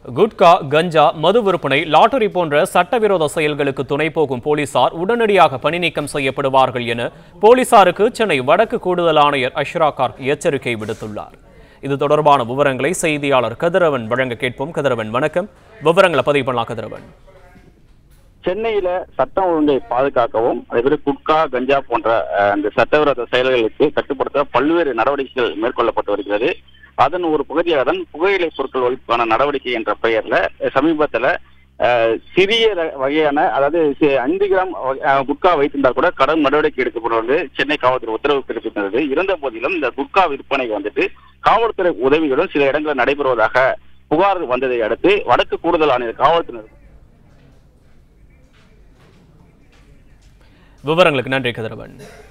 குட்கா கஞ்சா மது விற்பனை லாட்டரி போன்ற சட்டவிரோத செயல்களுக்கு துணை போகும் போலீசார் உடனடியாக பணி நீக்கம் செய்யப்படுவார்கள் என போலீசாருக்கு சென்னை வடக்கு கூடுதல் ஆணையர் அஷ்ரா கார்க் எச்சரிக்கை விடுத்துள்ளார் இது தொடர்பான விவரங்களை செய்தியாளர் கதிரவன் வழங்க கேட்போம் கதிரவன் வணக்கம் விவரங்களை பதிவு பண்ணலாம் கதிரவன் சென்னையில சட்டம் ஒழுங்கை பாதுகாக்கவும் அதேபோல குட்கா கஞ்சா போன்ற அஹ், அந்த சட்டவிரோத செயல்களுக்கு கட்டுப்படுத்த பல்வேறு நடவடிக்கைகள் மேற்கொள்ளப்பட்டு வருகிறது அதன் ஒரு பகுதியாக தான் புகையிலை பொருட்கள் ஒழிப்புக்கான நடவடிக்கை என்ற பெயர்ல அஹ், சமீபத்துல அஹ், சிறிய ர- வகையான அதாவது சி- ஐந்து கிராம் வகை- அஹ், குட்கா வைத்திருந்தால் கூட கடும் நடவடிக்கை எடுக்கப்படுவது சென்னை காவல்துறை உத்தரவு பிறப்பித்தது இருந்த போதிலும் இந்த குட்கா விற்பனை வந்துட்டு காவல்துறை உதவியுடன் சில இடங்களில் நடைபெறுவதாக புகார் வந்ததை அடுத்து வடக்கு கூடுதல் ஆணையர் காவல்துறை விவரங்களுக்கு நன்றி கதிரவன்